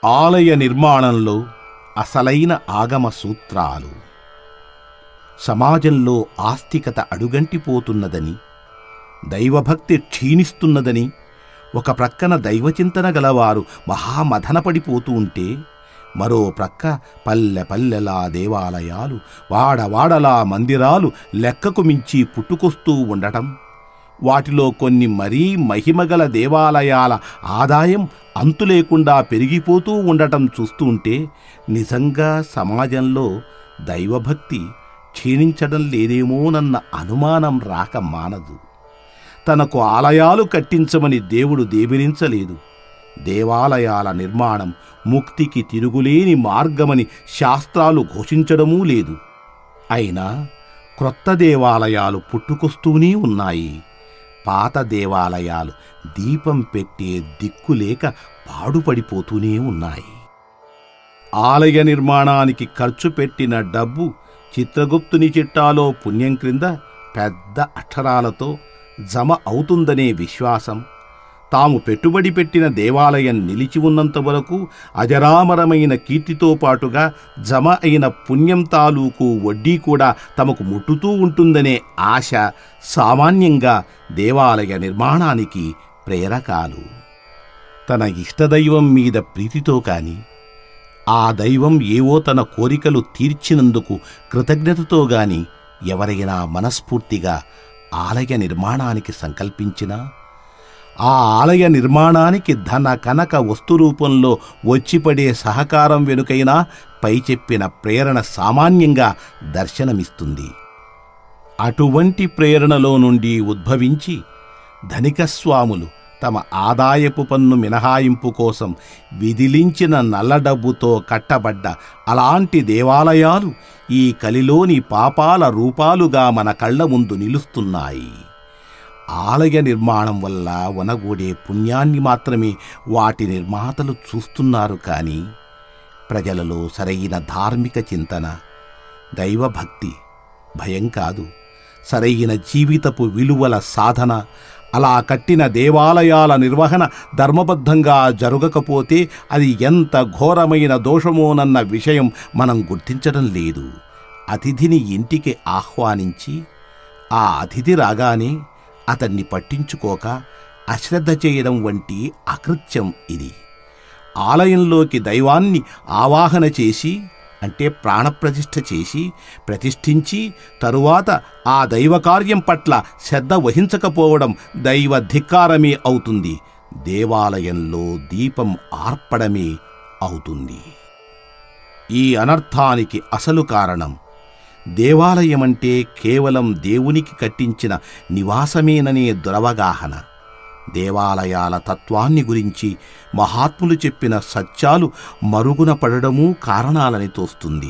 ఆలయ నిర్మాణంలో అసలైన ఆగమ సూత్రాలు సమాజంలో ఆస్తికత అడుగంటిపోతున్నదని దైవభక్తి క్షీణిస్తున్నదని ఒక ప్రక్కన దైవచింతన గలవారు మహామథనపడిపోతూ ఉంటే మరో ప్రక్క పల్లె పల్లెలా దేవాలయాలు వాడవాడలా మందిరాలు లెక్కకు మించి పుట్టుకొస్తూ ఉండటం వాటిలో కొన్ని మరీ మహిమగల దేవాలయాల ఆదాయం అంతులేకుండా పెరిగిపోతూ ఉండటం చూస్తుంటే నిజంగా సమాజంలో దైవభక్తి క్షీణించడం లేదేమోనన్న అనుమానం రాక మానదు తనకు ఆలయాలు కట్టించమని దేవుడు దేబిరించలేదు దేవాలయాల నిర్మాణం ముక్తికి తిరుగులేని మార్గమని శాస్త్రాలు ఘోషించడమూ లేదు అయినా క్రొత్త దేవాలయాలు పుట్టుకొస్తూనే ఉన్నాయి పాత దేవాలయాలు దీపం పెట్టే దిక్కులేక పాడుపడిపోతూనే ఉన్నాయి ఆలయ నిర్మాణానికి ఖర్చు పెట్టిన డబ్బు చిత్రగుప్తుని చిట్టాలో పుణ్యం క్రింద పెద్ద అక్షరాలతో జమ అవుతుందనే విశ్వాసం తాము పెట్టుబడి పెట్టిన దేవాలయం నిలిచి ఉన్నంత వరకు అజరామరమైన కీర్తితో పాటుగా జమ అయిన పుణ్యం తాలూకు వడ్డీ కూడా తమకు ముట్టుతూ ఉంటుందనే ఆశ సామాన్యంగా దేవాలయ నిర్మాణానికి ప్రేరకాలు తన ఇష్టదైవం మీద ప్రీతితో కాని ఆ దైవం ఏవో తన కోరికలు తీర్చినందుకు కృతజ్ఞతతో గాని ఎవరైనా మనస్ఫూర్తిగా ఆలయ నిర్మాణానికి సంకల్పించినా ఆ ఆలయ నిర్మాణానికి ధన కనక వస్తు రూపంలో వచ్చిపడే సహకారం వెనుకైనా పై చెప్పిన ప్రేరణ సామాన్యంగా దర్శనమిస్తుంది అటువంటి ప్రేరణలో నుండి ఉద్భవించి ధనిక స్వాములు తమ ఆదాయపు పన్ను మినహాయింపు కోసం విధిలించిన నల్ల డబ్బుతో కట్టబడ్డ అలాంటి దేవాలయాలు ఈ కలిలోని పాపాల రూపాలుగా మన కళ్ళ ముందు నిలుస్తున్నాయి ఆలయ నిర్మాణం వల్ల వనగూడే పుణ్యాన్ని మాత్రమే వాటి నిర్మాతలు చూస్తున్నారు కానీ ప్రజలలో సరైన ధార్మిక చింతన దైవభక్తి భయం కాదు సరైన జీవితపు విలువల సాధన అలా కట్టిన దేవాలయాల నిర్వహణ ధర్మబద్ధంగా జరగకపోతే అది ఎంత ఘోరమైన దోషమోనన్న విషయం మనం గుర్తించడం లేదు అతిథిని ఇంటికి ఆహ్వానించి ఆ అతిథి రాగానే అతన్ని పట్టించుకోక అశ్రద్ధ చేయడం వంటి అకృత్యం ఇది ఆలయంలోకి దైవాన్ని ఆవాహన చేసి అంటే ప్రాణప్రతిష్ఠ చేసి ప్రతిష్ఠించి తరువాత ఆ దైవకార్యం పట్ల శ్రద్ధ వహించకపోవడం దైవ ధిక్కారమే అవుతుంది దేవాలయంలో దీపం ఆర్పడమే అవుతుంది ఈ అనర్థానికి అసలు కారణం దేవాలయమంటే కేవలం దేవునికి కట్టించిన నివాసమేననే దురవగాహన దేవాలయాల తత్వాన్ని గురించి మహాత్ములు చెప్పిన సత్యాలు మరుగున పడడమూ కారణాలని తోస్తుంది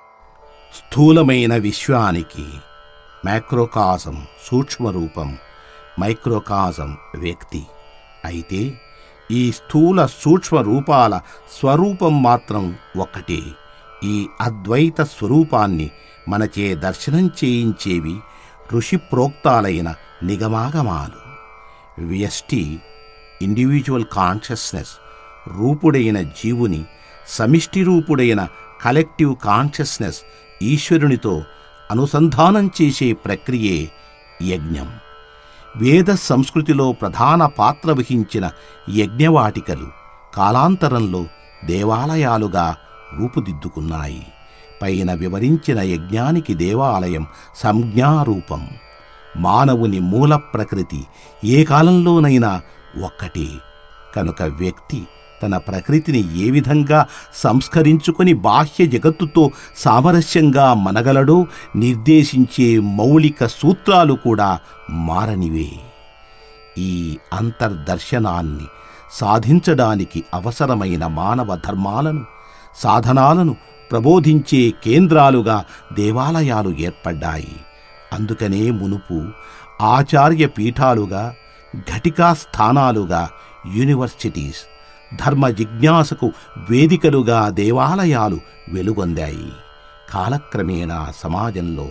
స్థూలమైన విశ్వానికి మైక్రోకాజం సూక్ష్మరూపం మైక్రోకాజం వ్యక్తి అయితే ఈ స్థూల సూక్ష్మ రూపాల స్వరూపం మాత్రం ఒక్కటే ఈ అద్వైత స్వరూపాన్ని మనచే దర్శనం చేయించేవి ఋషి ప్రోక్తాలైన నిగమాగమాలు వ్యష్టి ఇండివిజువల్ కాన్షియస్నెస్ రూపుడైన జీవుని సమిష్టి రూపుడైన కలెక్టివ్ కాన్షియస్నెస్ ఈశ్వరునితో అనుసంధానం చేసే ప్రక్రియే యజ్ఞం వేద సంస్కృతిలో ప్రధాన పాత్ర వహించిన యజ్ఞవాటికలు కాలాంతరంలో దేవాలయాలుగా రూపుదిద్దుకున్నాయి పైన వివరించిన యజ్ఞానికి దేవాలయం సంజ్ఞారూపం మానవుని మూల ప్రకృతి ఏ కాలంలోనైనా ఒక్కటే కనుక వ్యక్తి తన ప్రకృతిని ఏ విధంగా సంస్కరించుకొని బాహ్య జగత్తుతో సామరస్యంగా మనగలడో నిర్దేశించే మౌలిక సూత్రాలు కూడా మారనివే ఈ అంతర్దర్శనాన్ని సాధించడానికి అవసరమైన మానవ ధర్మాలను సాధనాలను ప్రబోధించే కేంద్రాలుగా దేవాలయాలు ఏర్పడ్డాయి అందుకనే మునుపు ఆచార్య పీఠాలుగా ఘటికా స్థానాలుగా యూనివర్సిటీస్ ధర్మ జిజ్ఞాసకు వేదికలుగా దేవాలయాలు వెలుగొందాయి కాలక్రమేణా సమాజంలో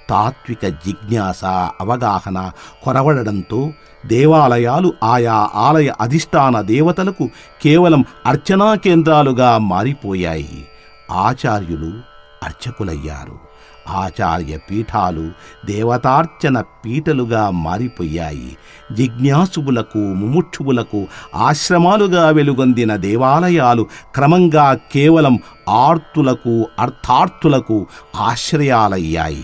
తాత్విక జిజ్ఞాస అవగాహన కొరవడడంతో దేవాలయాలు ఆయా ఆలయ అధిష్టాన దేవతలకు కేవలం అర్చనా కేంద్రాలుగా మారిపోయాయి ఆచార్యులు అర్చకులయ్యారు ఆచార్య పీఠాలు దేవతార్చన పీఠలుగా మారిపోయాయి జిజ్ఞాసువులకు ముముక్షువులకు ఆశ్రమాలుగా వెలుగొందిన దేవాలయాలు క్రమంగా కేవలం ఆర్తులకు అర్థార్థులకు ఆశ్రయాలయ్యాయి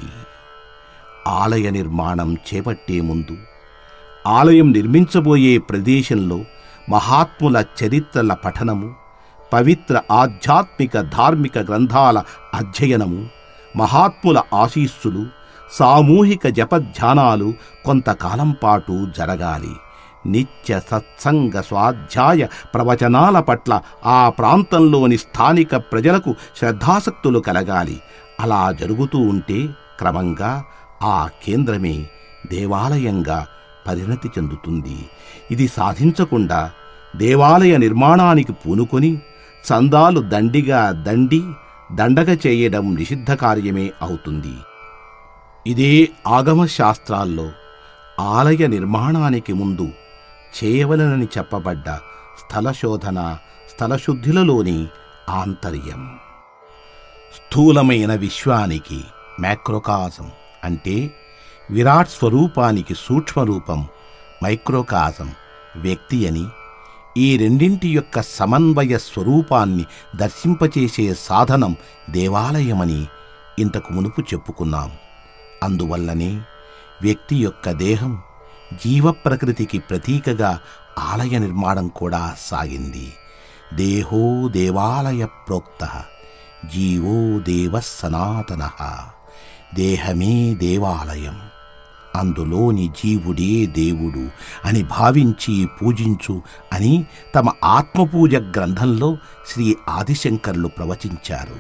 ఆలయ నిర్మాణం చేపట్టే ముందు ఆలయం నిర్మించబోయే ప్రదేశంలో మహాత్ముల చరిత్రల పఠనము పవిత్ర ఆధ్యాత్మిక ధార్మిక గ్రంథాల అధ్యయనము మహాత్ముల ఆశీస్సులు సామూహిక జపధ్యానాలు కొంతకాలం పాటు జరగాలి నిత్య సత్సంగ స్వాధ్యాయ ప్రవచనాల పట్ల ఆ ప్రాంతంలోని స్థానిక ప్రజలకు శ్రద్ధాసక్తులు కలగాలి అలా జరుగుతూ ఉంటే క్రమంగా ఆ కేంద్రమే దేవాలయంగా పరిణతి చెందుతుంది ఇది సాధించకుండా దేవాలయ నిర్మాణానికి పూనుకొని చందాలు దండిగా దండి దండగ చేయడం నిషిద్ధ కార్యమే అవుతుంది ఇదే ఆగమ శాస్త్రాల్లో ఆలయ నిర్మాణానికి ముందు చేయవలనని చెప్పబడ్డ స్థలశోధన స్థలశుద్ధిలలోని ఆంతర్యం స్థూలమైన విశ్వానికి మ్యాక్రోకాజం అంటే విరాట్ స్వరూపానికి సూక్ష్మరూపం మైక్రోకాజం వ్యక్తి అని ఈ రెండింటి యొక్క సమన్వయ స్వరూపాన్ని దర్శింపచేసే సాధనం దేవాలయమని ఇంతకు మునుపు చెప్పుకున్నాం అందువల్లనే వ్యక్తి యొక్క దేహం జీవ ప్రకృతికి ప్రతీకగా ఆలయ నిర్మాణం కూడా సాగింది దేహో దేవాలయ ప్రోక్త జీవో దేవ సనాతన దేహమే దేవాలయం అందులోని జీవుడే దేవుడు అని భావించి పూజించు అని తమ ఆత్మపూజ గ్రంథంలో శ్రీ ఆదిశంకర్లు ప్రవచించారు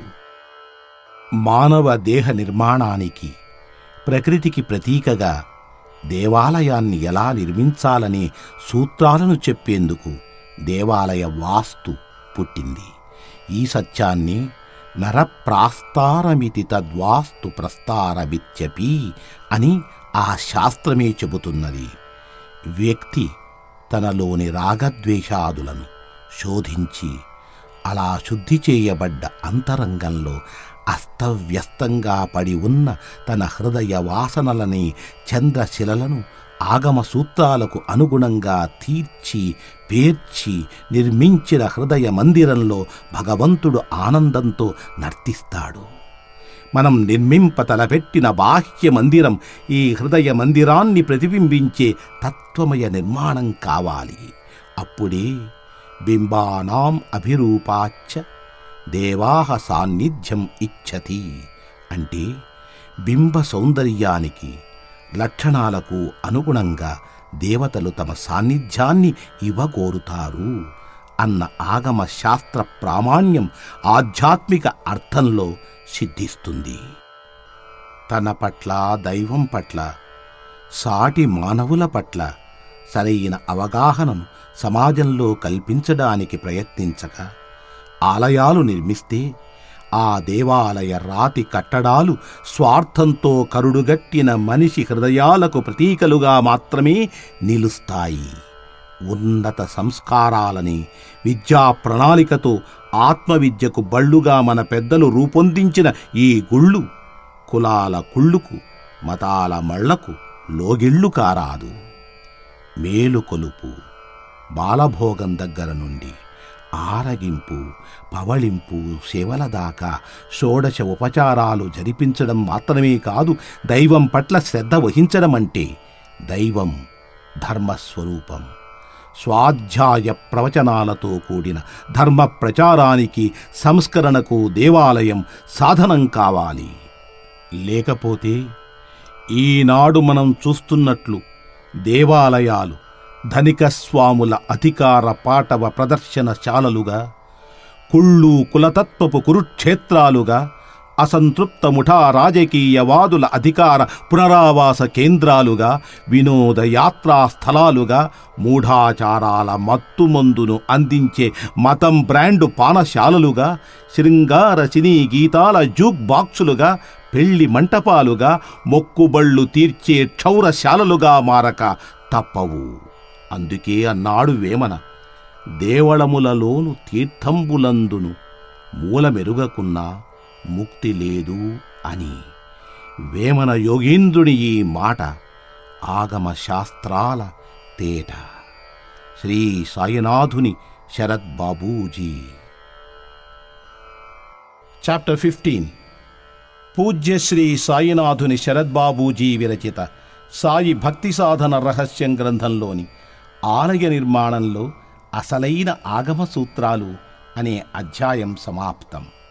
మానవ దేహ నిర్మాణానికి ప్రకృతికి ప్రతీకగా దేవాలయాన్ని ఎలా నిర్మించాలనే సూత్రాలను చెప్పేందుకు దేవాలయ వాస్తు పుట్టింది ఈ సత్యాన్ని నరప్రాస్తారమితి తద్వాస్తు ప్రస్తారమిత్యపి అని ఆ శాస్త్రమే చెబుతున్నది వ్యక్తి తనలోని రాగద్వేషాదులను శోధించి అలా శుద్ధి చేయబడ్డ అంతరంగంలో అస్తవ్యస్తంగా పడి ఉన్న తన హృదయ వాసనలని చంద్రశిలలను ఆగమ సూత్రాలకు అనుగుణంగా తీర్చి పేర్చి నిర్మించిన హృదయ మందిరంలో భగవంతుడు ఆనందంతో నర్తిస్తాడు మనం నిర్మింప తలపెట్టిన బాహ్య మందిరం ఈ హృదయ మందిరాన్ని ప్రతిబింబించే తత్వమయ నిర్మాణం కావాలి అప్పుడే బింబానాం అభిరూపాచ్చ దేవాహ సాన్నిధ్యం ఇచ్చతి అంటే బింబ సౌందర్యానికి లక్షణాలకు అనుగుణంగా దేవతలు తమ సాన్నిధ్యాన్ని ఇవ్వగోరుతారు అన్న ఆగమ శాస్త్ర ప్రామాణ్యం ఆధ్యాత్మిక అర్థంలో సిద్ధిస్తుంది తన పట్ల దైవం పట్ల సాటి మానవుల పట్ల సరైన అవగాహనను సమాజంలో కల్పించడానికి ప్రయత్నించక ఆలయాలు నిర్మిస్తే ఆ దేవాలయ రాతి కట్టడాలు స్వార్థంతో కరుడుగట్టిన మనిషి హృదయాలకు ప్రతీకలుగా మాత్రమే నిలుస్తాయి ఉన్నత సంస్కారాలని విద్యా ప్రణాళికతో ఆత్మవిద్యకు బళ్ళుగా మన పెద్దలు రూపొందించిన ఈ గుళ్ళు కులాల కుళ్ళుకు మతాల మళ్లకు లోగిళ్ళు కారాదు మేలుకొలుపు బాలభోగం దగ్గర నుండి ఆరగింపు పవళింపు సేవల దాకా షోడశ ఉపచారాలు జరిపించడం మాత్రమే కాదు దైవం పట్ల శ్రద్ధ వహించడం అంటే దైవం ధర్మస్వరూపం స్వాధ్యాయ ప్రవచనాలతో కూడిన ధర్మ ప్రచారానికి సంస్కరణకు దేవాలయం సాధనం కావాలి లేకపోతే ఈనాడు మనం చూస్తున్నట్లు దేవాలయాలు ధనిక స్వాముల అధికార పాటవ ప్రదర్శనశాలలుగా కుళ్ళు కులతత్వపు కురుక్షేత్రాలుగా అసంతృప్త ముఠా రాజకీయవాదుల అధికార పునరావాస కేంద్రాలుగా వినోదయాత్రా స్థలాలుగా మూఢాచారాల మత్తుమందును అందించే మతం బ్రాండు పానశాలలుగా శృంగార సినీ గీతాల జూక్ బాక్సులుగా పెళ్లి మంటపాలుగా మొక్కుబళ్ళు తీర్చే క్షౌరశాలలుగా మారక తప్పవు అందుకే అన్నాడు వేమన దేవళములలోను తీర్థంబులందును మూలమెరుగకున్నా ముక్తి లేదు అని వేమన యోగీంద్రుని ఈ మాట ఆగమ శాస్త్రాల తేట శ్రీ సాయినాథుని శరత్ బాబూజీ చాప్టర్ ఫిఫ్టీన్ పూజ్య శ్రీ సాయినాథుని శరత్ బాబూజీ విరచిత సాయి భక్తి సాధన రహస్యం గ్రంథంలోని ఆలయ నిర్మాణంలో అసలైన ఆగమ సూత్రాలు అనే అధ్యాయం సమాప్తం